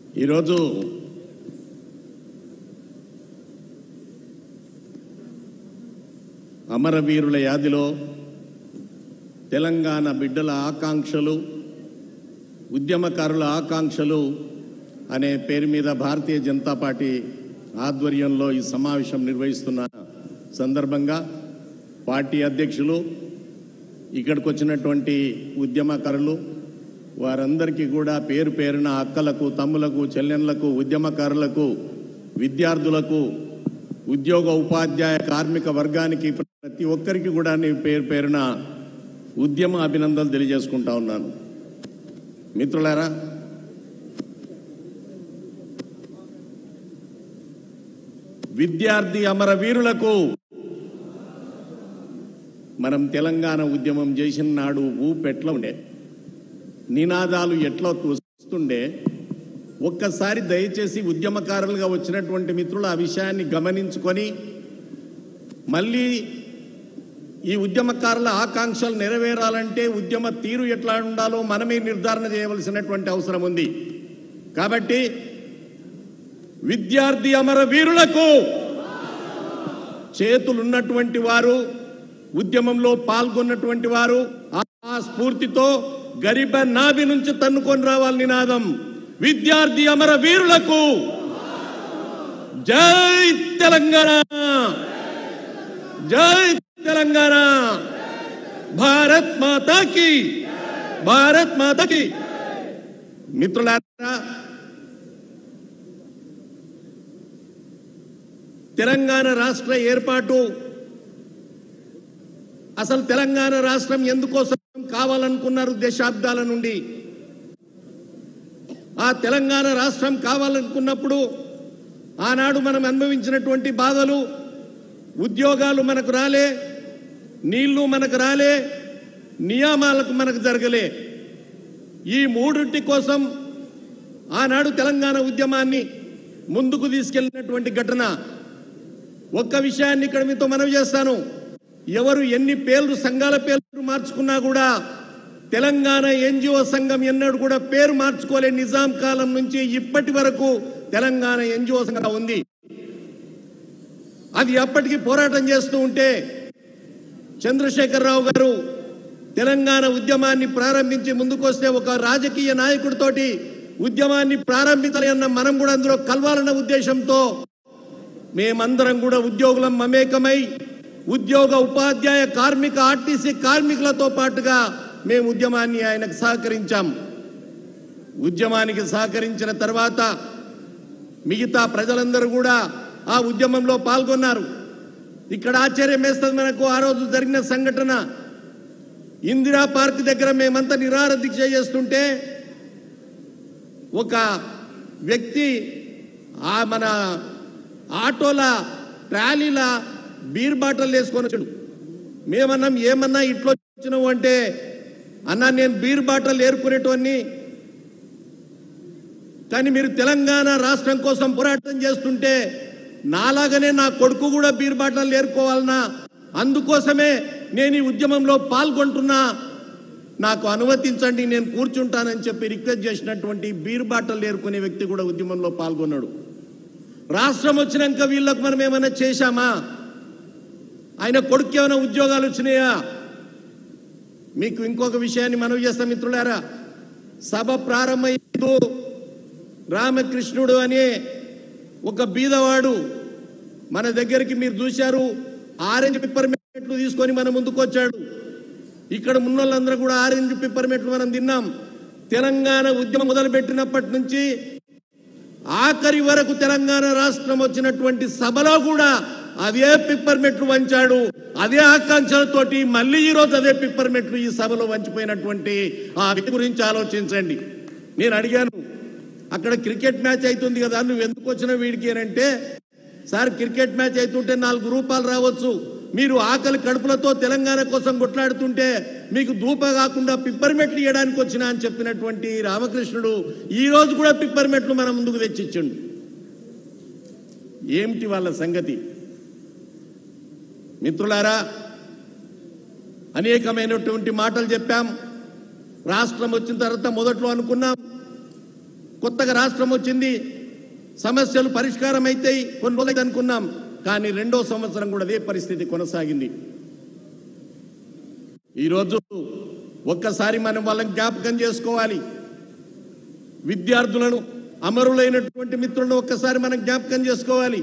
ఈరోజు అమరవీరుల యాదిలో తెలంగాణ బిడ్డల ఆకాంక్షలు ఉద్యమకారుల ఆకాంక్షలు అనే పేరు మీద భారతీయ జనతా పార్టీ ఆధ్వర్యంలో ఈ సమావేశం నిర్వహిస్తున్న సందర్భంగా పార్టీ అధ్యక్షులు ఇక్కడికి వచ్చినటువంటి ఉద్యమకారులు వారందరికీ కూడా పేరు పేరున అక్కలకు తమ్ములకు చెల్లెన్లకు ఉద్యమకారులకు విద్యార్థులకు ఉద్యోగ ఉపాధ్యాయ కార్మిక వర్గానికి ప్రతి ఒక్కరికి కూడా నేను పేరు పేరున ఉద్యమ అభినందనలు తెలియజేసుకుంటా ఉన్నాను మిత్రులారా విద్యార్థి అమరవీరులకు మనం తెలంగాణ ఉద్యమం చేసిన నాడు ఊపు ఎట్లా ఉండే నినాదాలు ఎట్లా వస్తుండే ఒక్కసారి దయచేసి ఉద్యమకారులుగా వచ్చినటువంటి మిత్రులు ఆ విషయాన్ని గమనించుకొని మళ్ళీ ఈ ఉద్యమకారుల ఆకాంక్షలు నెరవేరాలంటే ఉద్యమ తీరు ఎట్లా ఉండాలో మనమే నిర్ధారణ చేయవలసినటువంటి అవసరం ఉంది కాబట్టి విద్యార్థి అమర వీరులకు చేతులున్నటువంటి వారు ఉద్యమంలో పాల్గొన్నటువంటి వారు ఆ స్ఫూర్తితో గరిబ నాభి నుంచి తన్నుకొని రావాలి నినాదం విద్యార్థి అమర వీరులకు జై తెలంగాణ జై తెలంగాణ భారత్ మాతాకి భారత్ మాతాకి మిత్రులారా తెలంగాణ రాష్ట్ర ఏర్పాటు అసలు తెలంగాణ రాష్ట్రం ఎందుకోసం కావాలనుకున్నారు దశాబ్దాల నుండి ఆ తెలంగాణ రాష్ట్రం కావాలనుకున్నప్పుడు ఆనాడు మనం అనుభవించినటువంటి బాధలు ఉద్యోగాలు మనకు రాలే నీళ్లు మనకు రాలే నియామాలకు మనకు జరగలే ఈ మూడింటి కోసం ఆనాడు తెలంగాణ ఉద్యమాన్ని ముందుకు తీసుకెళ్ళినటువంటి ఘటన ఒక్క విషయాన్ని ఇక్కడ మీతో మనవి చేస్తాను ఎవరు ఎన్ని పేర్లు సంఘాల పేర్లు మార్చుకున్నా కూడా తెలంగాణ ఎన్జిఓ సంఘం ఎన్నడూ కూడా పేరు మార్చుకోలే నిజాం కాలం నుంచి ఇప్పటి వరకు తెలంగాణ ఎన్జిఓ సంఘం ఉంది అది అప్పటికి పోరాటం చేస్తూ ఉంటే చంద్రశేఖరరావు గారు తెలంగాణ ఉద్యమాన్ని ప్రారంభించి ముందుకొస్తే ఒక రాజకీయ నాయకుడితోటి ఉద్యమాన్ని ప్రారంభించాలి అన్న మనం కూడా అందులో కలవాలన్న ఉద్దేశంతో మేమందరం కూడా ఉద్యోగులం మమేకమై ఉద్యోగ ఉపాధ్యాయ కార్మిక ఆర్టీసీ కార్మికులతో పాటుగా మేము ఉద్యమాన్ని ఆయనకు సహకరించాం ఉద్యమానికి సహకరించిన తర్వాత మిగతా ప్రజలందరూ కూడా ఆ ఉద్యమంలో పాల్గొన్నారు ఇక్కడ ఆశ్చర్యం వేస్తుంది మనకు ఆ రోజు జరిగిన సంఘటన ఇందిరా పార్క్ దగ్గర మేమంతా నిరాహార దీక్ష చేస్తుంటే ఒక వ్యక్తి ఆ మన ఆటోల ట్రాలీల బీర్ బాటిల్ వేసుకొని వచ్చాడు మేమన్నాం ఏమన్నా ఇట్లా వచ్చినావు అంటే అన్నా నేను బీర్ బాటిల్ ఏరుకునేటోని కానీ మీరు తెలంగాణ రాష్ట్రం కోసం పోరాటం చేస్తుంటే నాలాగనే నా కొడుకు కూడా బీర్ బాటిల్ ఏరుకోవాలన్నా అందుకోసమే నేను ఈ ఉద్యమంలో పాల్గొంటున్నా నాకు అనుమతించండి నేను కూర్చుంటానని చెప్పి రిక్వెస్ట్ చేసినటువంటి బీర్ బాటిల్ ఏరుకునే వ్యక్తి కూడా ఉద్యమంలో పాల్గొన్నాడు రాష్ట్రం వచ్చినాక వీళ్ళకు మనం ఏమైనా చేశామా ఆయన కొడుకు ఏమైనా ఉద్యోగాలు వచ్చినాయా మీకు ఇంకొక విషయాన్ని మనవి చేస్తాం మిత్రులారా సభ ప్రారంభమైందు రామకృష్ణుడు అనే ఒక బీదవాడు మన దగ్గరికి మీరు చూశారు ఆరెంజ్ పిప్పర్మెంట్లు తీసుకొని మన ముందుకు వచ్చాడు ఇక్కడ ఉన్నోళ్ళందరూ కూడా ఆరెంజ్ పిప్పర్మెంట్లు మనం తిన్నాం తెలంగాణ ఉద్యమం మొదలుపెట్టినప్పటి నుంచి ఆఖరి వరకు తెలంగాణ రాష్ట్రం వచ్చినటువంటి సభలో కూడా అదే పిప్పర్ మెట్లు వంచాడు అదే ఆకాంక్షలతోటి మళ్ళీ ఈరోజు అదే పిప్పర్ మెట్లు ఈ సభలో వంచిపోయినటువంటి ఆ వ్యక్తి గురించి ఆలోచించండి నేను అడిగాను అక్కడ క్రికెట్ మ్యాచ్ అవుతుంది కదా నువ్వు ఎందుకు వచ్చిన వీడికి అని అంటే సార్ క్రికెట్ మ్యాచ్ అవుతుంటే నాలుగు రూపాయలు రావచ్చు మీరు ఆకలి కడుపులతో తెలంగాణ కోసం కొట్లాడుతుంటే మీకు దూప కాకుండా పిప్పర్ మెట్లు ఇవ్వడానికి వచ్చిన అని చెప్పినటువంటి రామకృష్ణుడు ఈ రోజు కూడా పిప్పర్ మెట్లు మన ముందుకు తెచ్చిచ్చిండు ఏమిటి వాళ్ళ సంగతి మిత్రులారా అనేకమైనటువంటి మాటలు చెప్పాం రాష్ట్రం వచ్చిన తర్వాత మొదట్లో అనుకున్నాం కొత్తగా రాష్ట్రం వచ్చింది సమస్యలు పరిష్కారం అవుతాయి కొన్ని రోజులు అనుకున్నాం కానీ రెండో సంవత్సరం కూడా అదే పరిస్థితి కొనసాగింది ఈరోజు ఒక్కసారి మనం వాళ్ళని జ్ఞాపకం చేసుకోవాలి విద్యార్థులను అమరులైనటువంటి మిత్రులను ఒక్కసారి మనం జ్ఞాపకం చేసుకోవాలి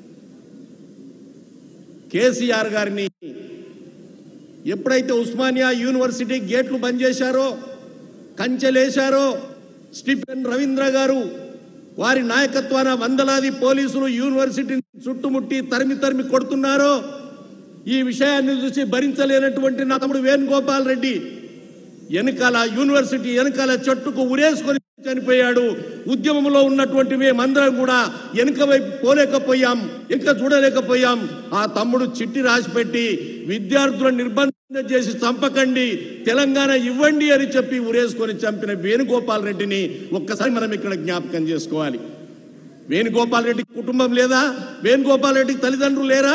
కేసీఆర్ గారిని ఎప్పుడైతే ఉస్మానియా యూనివర్సిటీ గేట్లు బంద్ చేశారో కంచెలేశారో స్టీఫెన్ రవీంద్ర గారు వారి నాయకత్వాన వందలాది పోలీసులు యూనివర్సిటీని చుట్టుముట్టి తరిమి తరిమి కొడుతున్నారో ఈ విషయాన్ని చూసి భరించలేనటువంటి నా తమ్ముడు వేణుగోపాల్ రెడ్డి వెనకాల యూనివర్సిటీ వెనకాల చెట్టుకు ఉరేసుకొని చనిపోయాడు ఉద్యమంలో ఉన్నటువంటి మేమందరం కూడా వెనుక వైపు పోలేకపోయాం ఇంకా చూడలేకపోయాం ఆ తమ్ముడు చిట్టి రాసి పెట్టి విద్యార్థులను నిర్బంధం చేసి చంపకండి తెలంగాణ ఇవ్వండి అని చెప్పి ఉరేసుకొని చంపిన వేణుగోపాల్ రెడ్డిని ఒక్కసారి మనం ఇక్కడ జ్ఞాపకం చేసుకోవాలి వేణుగోపాల్ రెడ్డి కుటుంబం లేదా వేణుగోపాల్ రెడ్డికి తల్లిదండ్రులు లేరా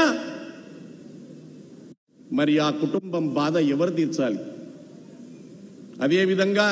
మరి ఆ కుటుంబం బాధ ఎవరు తీర్చాలి అదేవిధంగా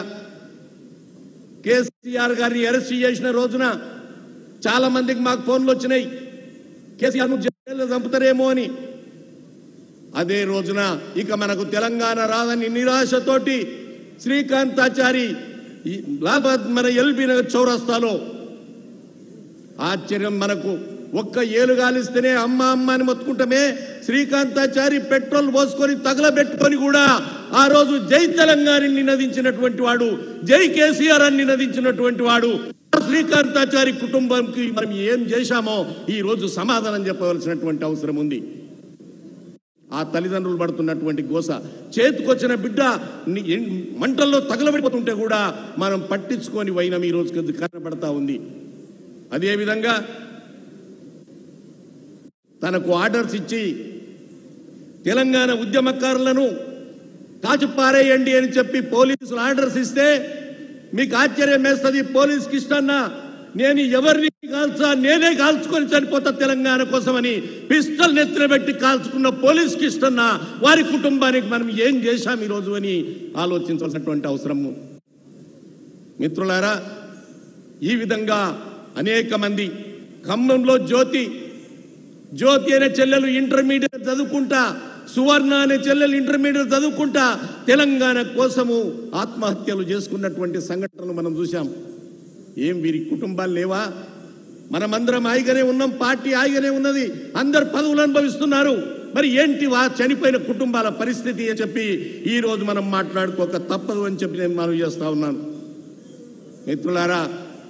కేసీఆర్ గారిని అరెస్ట్ చేసిన రోజున చాలా మందికి మాకు ఫోన్లు వచ్చినాయి కేసీఆర్ ను జైల్లో చంపుతారేమో అని అదే రోజున ఇక మనకు తెలంగాణ రాదని నిరాశతోటి శ్రీకాంతాచారి ఈ లాభాద్ మన ఎల్బీ నగర్ చౌరస్తాలో ఆశ్చర్యం మనకు ఒక్క ఏలు గాలిస్తేనే అమ్మ అమ్మ అని మొత్తుకుంటామే శ్రీకాంతాచారి పెట్రోల్ పోసుకొని తగలబెట్టుకొని కూడా ఆ రోజు జై తెలంగాణ నినదించినటువంటి వాడు జై కేసీఆర్ అని నినదించినటువంటి వాడు శ్రీకాంతాచారి కుటుంబంకి మనం ఏం చేశామో ఈ రోజు సమాధానం చెప్పవలసినటువంటి అవసరం ఉంది ఆ తల్లిదండ్రులు పడుతున్నటువంటి గోస చేతికొచ్చిన బిడ్డ ని- ఎన్- మంటల్లో తగలబడిపోతుంటే కూడా మనం పట్టించుకొని వైనం ఈ రోజు కనబడతా ఉంది అదేవిధంగా తనకు ఆర్డర్స్ ఇచ్చి తెలంగాణ ఉద్యమకారులను కాచిపారేయండి అని చెప్పి పోలీసులు ఆర్డర్స్ ఇస్తే మీకు ఆశ్చర్యం వేస్తుంది పోలీస్ కిష్టన్న నేను ఎవరిని కాల్చా నేనే కాల్చుకొని చనిపోతా తెలంగాణ కోసమని పిస్టల్ నెత్తిన పెట్టి కాల్చుకున్న పోలీస్ కిష్టన్న వారి కుటుంబానికి మనం ఏం చేశాం ఈరోజు అని ఆలోచించాల్సినటువంటి అవసరము మిత్రులారా ఈ విధంగా అనేక మంది ఖమ్మంలో జ్యోతి జ్యోతి అనే చెల్లెలు ఇంటర్మీడియట్ చదువుకుంటా సువర్ణ అనే చెల్లెలు ఇంటర్మీడియట్ చదువుకుంటా తెలంగాణ కోసము ఆత్మహత్యలు చేసుకున్నటువంటి సంఘటనలు మనం చూశాం ఏం వీరి కుటుంబాలు లేవా మనమందరం హాయిగానే ఉన్నాం పార్టీ హాయిగానే ఉన్నది అందరు పదవులు అనుభవిస్తున్నారు మరి ఏంటి వా చనిపోయిన కుటుంబాల పరిస్థితి అని చెప్పి ఈ రోజు మనం మాట్లాడుకోక తప్పదు అని చెప్పి నేను మనవి చేస్తా ఉన్నాను మిత్రులారా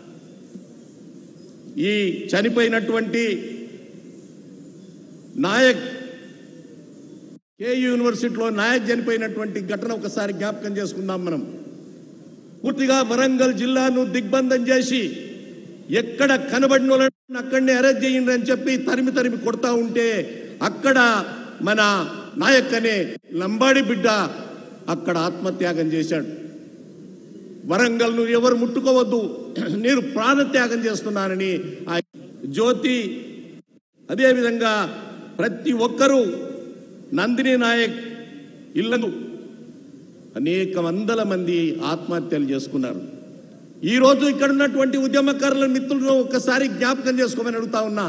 ఈ చనిపోయినటువంటి నాయక్ కే యూనివర్సిటీలో నాయక్ చనిపోయినటువంటి ఘటన ఒకసారి జ్ఞాపకం చేసుకుందాం మనం పూర్తిగా వరంగల్ జిల్లాను దిగ్బంధం చేసి ఎక్కడ కనబడిన వాళ్ళని అక్కడనే అరెస్ట్ చేయండి అని చెప్పి తరిమి తరిమి కొడతా ఉంటే అక్కడ మన నాయక్ అనే లంబాడి బిడ్డ అక్కడ ఆత్మత్యాగం చేశాడు వరంగల్ను ఎవరు ముట్టుకోవద్దు నేను ప్రాణత్యాగం చేస్తున్నానని ఆ జ్యోతి అదేవిధంగా ప్రతి ఒక్కరూ నందిని నాయక్ ఇళ్లను అనేక వందల మంది ఆత్మహత్యలు చేసుకున్నారు ఈ రోజు ఇక్కడ ఉన్నటువంటి ఉద్యమకారుల మిత్రులను ఒక్కసారి జ్ఞాపకం చేసుకోమని అడుగుతా ఉన్నా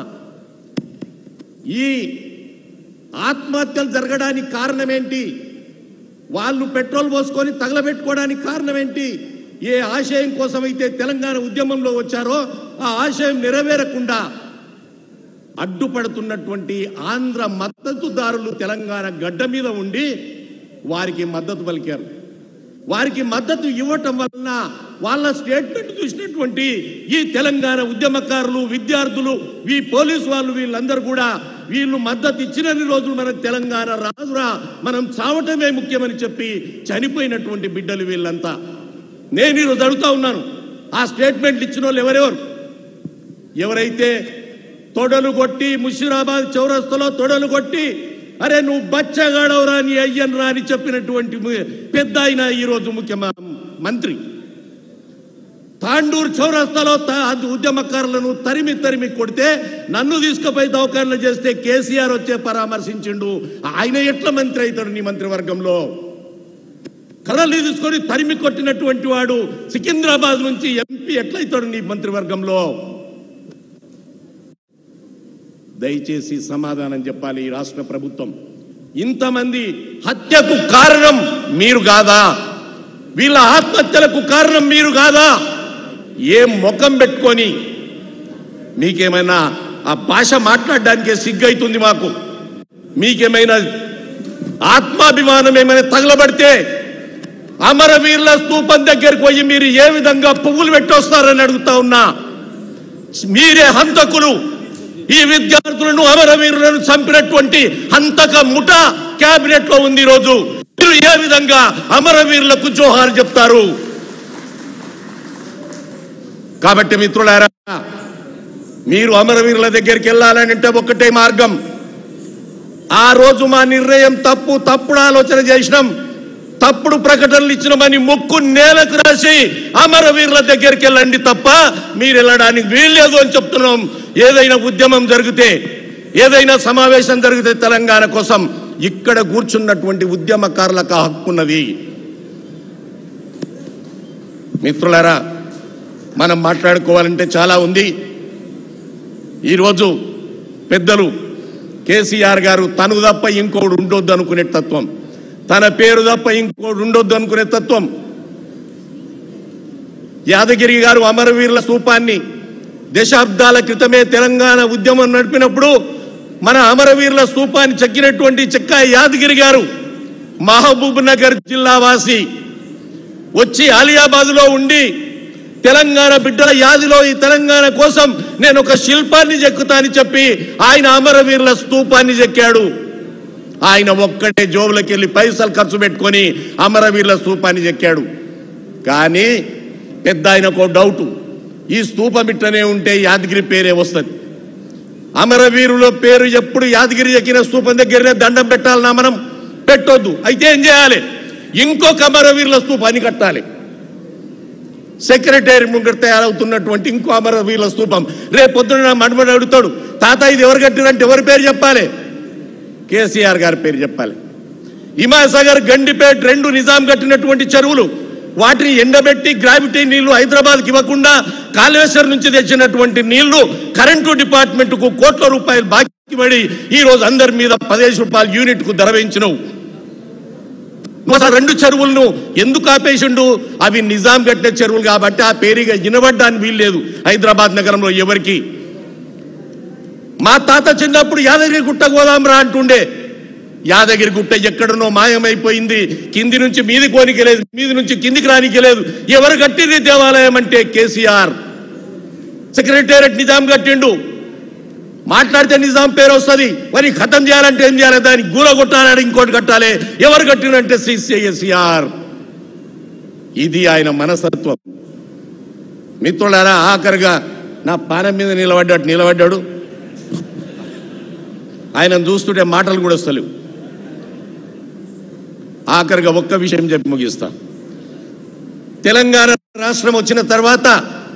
ఈ ఆత్మహత్యలు జరగడానికి కారణం ఏంటి వాళ్ళు పెట్రోల్ పోసుకొని తగలబెట్టుకోవడానికి కారణం ఏంటి ఏ ఆశయం కోసం అయితే తెలంగాణ ఉద్యమంలో వచ్చారో ఆ ఆశయం నెరవేరకుండా అడ్డుపడుతున్నటువంటి ఆంధ్ర మద్దతుదారులు తెలంగాణ గడ్డ మీద ఉండి వారికి మద్దతు పలికారు వారికి మద్దతు ఇవ్వటం వలన వాళ్ళ స్టేట్మెంట్ చూసినటువంటి ఈ తెలంగాణ ఉద్యమకారులు విద్యార్థులు ఈ పోలీసు వాళ్ళు వీళ్ళందరూ కూడా వీళ్ళు మద్దతు ఇచ్చినన్ని రోజులు మనకు తెలంగాణ రాదురా మనం చావటమే ముఖ్యమని చెప్పి చనిపోయినటువంటి బిడ్డలు వీళ్ళంతా నేను ఈరోజు అడుగుతా ఉన్నాను ఆ స్టేట్మెంట్లు ఇచ్చిన వాళ్ళు ఎవరెవరు ఎవరైతే తొడలు కొట్టి ముషిరాబాద్ చౌరస్తలో తొడలు కొట్టి అరే నువ్వు బచ్చగాడవరా నీ అయ్యన్ రా అని చెప్పినటువంటి ము- పెద్ద ఆయన ఈరోజు ముఖ్య మంత్రి తాండూరు చౌరస్తాలో త- అది ఉద్యమకారులను తరిమి తరిమి కొడితే నన్ను తీసుకుపోయి దౌకారణలు చేస్తే కేసీఆర్ వచ్చే పరామర్శించిండు ఆయన ఎట్లా మంత్రి అవుతాడు నీ మంత్రివర్గంలో కళలు తీసుకొని తరిమి కొట్టినటువంటి వాడు సికింద్రాబాద్ నుంచి ఎంపీ ఎట్లయితాడు నీ మంత్రివర్గంలో దయచేసి సమాధానం చెప్పాలి ఈ రాష్ట్ర ప్రభుత్వం ఇంతమంది హత్యకు కారణం మీరు కాదా వీళ్ళ ఆత్మహత్యలకు కారణం మీరు కాదా ఏం ముఖం పెట్టుకొని మీకేమైనా ఆ భాష మాట్లాడడానికే సిగ్గైతుంది మాకు మీకేమైనా ఆత్మాభిమానం ఏమైనా తగలబడితే అమరవీరుల స్తూపం దగ్గరికి పోయి మీరు ఏ విధంగా పువ్వులు పెట్టొస్తారని అడుగుతా ఉన్నా మీరే హంతకులు ఈ విద్యార్థులను అమరవీరులను చంపినటువంటి హంతక ముఠ కేబినెట్ లో ఉంది ఈ రోజు మీరు ఏ విధంగా అమరవీరులకు జోహార్ చెప్తారు కాబట్టి మిత్రులారా మీరు అమరవీరుల దగ్గరికి వెళ్ళాలని అంటే ఒక్కటే మార్గం ఆ రోజు మా నిర్ణయం తప్పు తప్పుడు ఆలోచన చేసినాం తప్పుడు ప్రకటనలు ఇచ్చినామని ముక్కు నేలకు రాసి అమరవీరుల దగ్గరికి వెళ్ళండి తప్ప మీరు వెళ్ళడానికి వీల్లేదు అని చెప్తున్నాం ఏదైనా ఉద్యమం జరిగితే ఏదైనా సమావేశం జరిగితే తెలంగాణ కోసం ఇక్కడ కూర్చున్నటువంటి ఉద్యమకారులకు ఆ హక్కు ఉన్నది మిత్రులారా మనం మాట్లాడుకోవాలంటే చాలా ఉంది ఈరోజు పెద్దలు కేసీఆర్ గారు తను తప్ప ఇంకోడు ఉండొద్దు అనుకునే తత్వం తన పేరు తప్ప ఇంకోడు ఉండొద్దు అనుకునే తత్వం యాదగిరి గారు అమరవీరుల స్థూపాన్ని దశాబ్దాల క్రితమే తెలంగాణ ఉద్యమం నడిపినప్పుడు మన అమరవీరుల స్థూపాన్ని చెక్కినటువంటి చెక్క యాదగిరి గారు మహబూబ్ నగర్ జిల్లా వాసి వచ్చి ఆలియాబాద్లో ఉండి తెలంగాణ బిడ్డల యాదిలో ఈ తెలంగాణ కోసం నేను ఒక శిల్పాన్ని చెక్కుతా అని చెప్పి ఆయన అమరవీరుల స్తూపాన్ని చెక్కాడు ఆయన ఒక్కటే జోబులకి వెళ్ళి పైసలు ఖర్చు పెట్టుకొని అమరవీరుల స్తూపాన్ని చెక్కాడు కానీ పెద్ద ఆయనకు డౌట్ ఈ స్తూపం ఇట్టనే ఉంటే యాదగిరి పేరే వస్తుంది అమరవీరుల పేరు ఎప్పుడు యాదగిరి ఎక్కిన స్తూపం దగ్గరనే దండం పెట్టాలన్నా మనం పెట్టొద్దు అయితే ఏం చేయాలి ఇంకొక అమరవీరుల స్తూపాన్ని కట్టాలి సెక్రటరీ ముంగట తయారవుతున్నటువంటి ఇంకో అమరవీరుల స్తూపం రేపు పొద్దున మడమడి అడుగుతాడు తాత ఇది ఎవరు కట్టిరంటే ఎవరి పేరు చెప్పాలి కేసీఆర్ గారి పేరు చెప్పాలి హిమాసాగర్ గండిపేట్ రెండు నిజాం కట్టినటువంటి చెరువులు వాటిని ఎండబెట్టి గ్రావిటీ నీళ్లు హైదరాబాద్కి ఇవ్వకుండా కాళేశ్వరం నుంచి తెచ్చినటువంటి నీళ్లు కరెంటు డిపార్ట్మెంట్కు కోట్ల రూపాయలు బాకీ పడి ఈ రోజు అందరి మీద పదిహేను రూపాయలు యూనిట్కు ధర వేయించినవు నువ్వు అసలు రెండు చెరువులను ఎందుకు ఆపేసిండు అవి నిజాం కట్టిన చెరువులు కాబట్టి ఆ పేరుగా వినబడ్డానికి వీల్లేదు హైదరాబాద్ నగరంలో ఎవరికి మా తాత చిన్నప్పుడు యాదగిరి గుట్ట గోదాంరా అంటుండే యాదగిరి గుట్ట ఎక్కడనో మాయమైపోయింది కింది నుంచి మీది కోనికి లేదు మీది నుంచి కిందికి రానికి లేదు ఎవరు కట్టింది దేవాలయం అంటే కేసీఆర్ సెక్రటేరియట్ నిజాం కట్టిండు మాట్లాడితే నిజాం పేరు వస్తుంది మరి ఖతం చేయాలంటే ఏం చేయాలి దానికి గూల కొట్టాలంటే ఇంకోటి కట్టాలి ఎవరు కట్టినంటే శ్రీ కేసీఆర్ ఇది ఆయన మనస్తత్వం మిత్రులారా ఆఖరిగా నా పానం మీద నిలబడ్డాడు నిలబడ్డాడు ఆయన చూస్తుంటే మాటలు కూడా వస్తలేవు ఆఖరిగా ఒక్క విషయం చెప్పి ముగిస్తా తెలంగాణ రాష్ట్రం వచ్చిన తర్వాత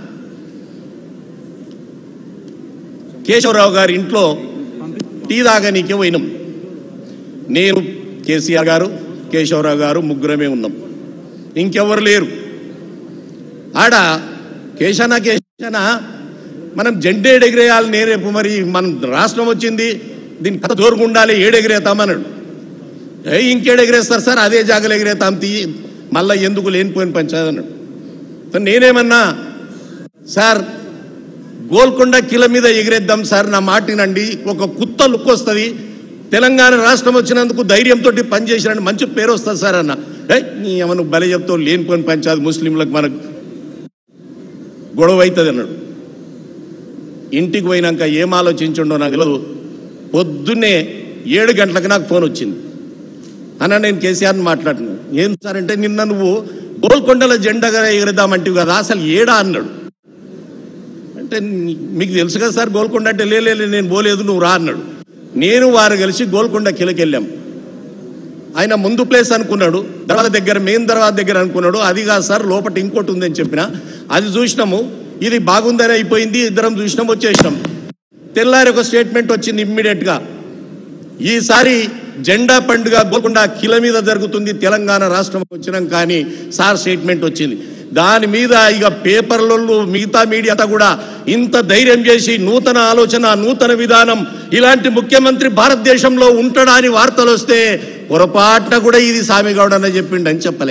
కేశవరావు గారి ఇంట్లో టీ తాగనీకే పోయినాం నేను కేసీఆర్ గారు కేశవరావు గారు ముగ్గురమే ఉన్నాం ఇంకెవరు లేరు ఆడ కేశన కేశన మనం జెండేడు ఎగిరేయాలి నేను రేపు మరి మనం రాష్ట్రం వచ్చింది దీని కథ దూరంగా ఉండాలి ఏడెగిరేతామన్నాడు ఏ ఇంకేడు ఎగిరేస్తారు సార్ అదే జాగలు ఎగిరేతాం తీ మళ్ళీ ఎందుకు లేనిపోయిన పంచాయతీ అన్నాడు సో నేనేమన్నా సార్ గోల్కొండ కిల మీద ఎగిరేద్దాం సార్ నా మాటినండి ఒక కుత్త లుక్ వస్తుంది తెలంగాణ రాష్ట్రం వచ్చినందుకు ధైర్యంతో పనిచేసినండి మంచి పేరు వస్తుంది సార్ అన్న ఏ నీ ఏమన్నా బలి చెప్తావు లేనిపోయిన పంచాయతీ ముస్లింలకు మనకు గొడవ అవుతుంది అన్నాడు ఇంటికి పోయినాక ఏం ఆలోచించుండో నాకు తెలియదు పొద్దున్నే ఏడు గంటలకు నాకు ఫోన్ వచ్చింది అన్న నేను కేసీఆర్ని మాట్లాడినాను ఏం సార్ అంటే నిన్న నువ్వు గోల్కొండల జెండగా ఎగరేద్దామంటివి కదా అసలు ఏడా అన్నాడు అంటే నీ- మీకు తెలుసు కదా సార్ గోల్కొండ అంటే "లే, లే లే, నేను పోలేదు నువ్వు రా అన్నాడు నేను వారు కలిసి గోల్కొండ కిలకి వెళ్ళాం ఆయన ముందు ప్లేస్ అనుకున్నాడు తర్వాత దగ్గర మెయిన్ తర్వాత దగ్గర అనుకున్నాడు అది కాదు సార్ లోపల ఇంకోటి ఉందని చెప్పిన అది చూసినాము ఇది బాగుందని అయిపోయింది ఇద్దరం చూసినాం వచ్చేసినాం తెల్లారి ఒక స్టేట్మెంట్ వచ్చింది ఇమ్మీడియట్గా ఈసారి జెండా పండుగ గోల్కొండ కిల మీద జరుగుతుంది తెలంగాణ రాష్ట్రం వచ్చినాం కానీ సార్ స్టేట్మెంట్ వచ్చింది దాని మీద ఇక పేపర్లలో మిగతా మీడియా అంతా కూడా ఇంత ధైర్యం చేసి నూతన ఆలోచన నూతన విధానం ఇలాంటి ముఖ్యమంత్రి భారతదేశంలో ఉంటాడా అని వార్తలు వస్తే పొరపాటున కూడా ఇది సామిగౌడ అని చెప్పిండు అని చెప్పలే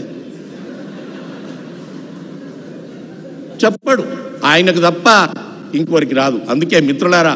చెప్పడు ఆయనకు తప్ప ఇంకోరికి రాదు అందుకే మిత్రులారా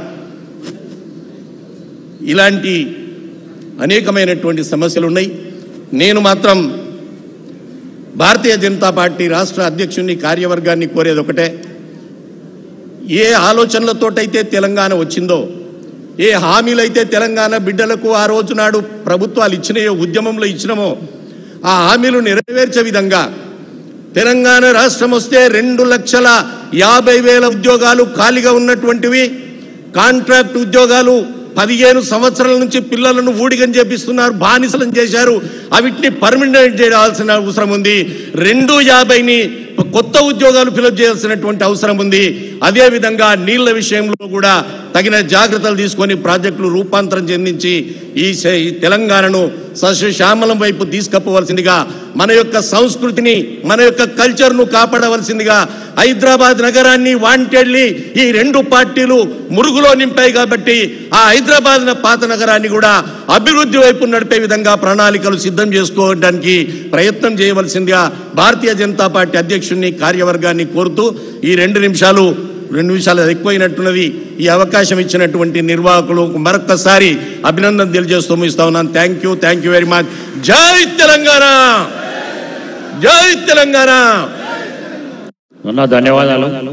ఇలాంటి అనేకమైనటువంటి సమస్యలు ఉన్నాయి నేను మాత్రం భారతీయ జనతా పార్టీ రాష్ట్ర అధ్యక్షుడిని కార్యవర్గాన్ని కోరేది ఒకటే ఏ ఆలోచనలతోటైతే తెలంగాణ వచ్చిందో ఏ హామీలైతే తెలంగాణ బిడ్డలకు ఆ రోజు నాడు ప్రభుత్వాలు ఇచ్చినాయో ఉద్యమంలో ఇచ్చినామో ఆ హామీలు నెరవేర్చే విధంగా తెలంగాణ రాష్ట్రం వస్తే రెండు లక్షల యాభై వేల ఉద్యోగాలు ఖాళీగా ఉన్నటువంటివి కాంట్రాక్ట్ ఉద్యోగాలు పదిహేను సంవత్సరాల నుంచి పిల్లలను ఊడిగం చేపిస్తున్నారు బానిసలను చేశారు అవిటిని పర్మనెంట్ చేయాల్సిన అవసరం ఉంది రెండు యాభైని కొత్త ఉద్యోగాలు ఫిలప్ చేయాల్సినటువంటి అవసరం ఉంది అదే విధంగా నీళ్ల విషయంలో కూడా తగిన జాగ్రత్తలు తీసుకొని ప్రాజెక్టులు రూపాంతరం చెందించి ఈ శ- ఈ తెలంగాణను సస్యశ్యామలం వైపు తీసుకపోవలసిందిగా మన యొక్క సంస్కృతిని మన యొక్క కల్చర్ను కాపాడవలసిందిగా హైదరాబాద్ నగరాన్ని వాంటెడ్లీ ఈ రెండు పార్టీలు మురుగులో నింపాయి కాబట్టి ఆ హైదరాబాద్ న- పాత నగరాన్ని కూడా అభివృద్ధి వైపు నడిపే విధంగా ప్రణాళికలు సిద్ధం చేసుకోవడానికి ప్రయత్నం చేయవలసిందిగా భారతీయ జనతా పార్టీ అధ్యక్షుడిని కార్యవర్గాన్ని కోరుతూ ఈ రెండు నిమిషాలు రెండు నిమిషాలు ఎక్కువైనట్టున్నది ఈ అవకాశం ఇచ్చినటువంటి నిర్వాహకులు మరొక్కసారి అభినందన తెలియజేస్తూ ముగిస్తా ఉన్నాను thank you thank you very much జై తెలంగాణ జై తెలంగాణ అన్న ధన్యవాదాలు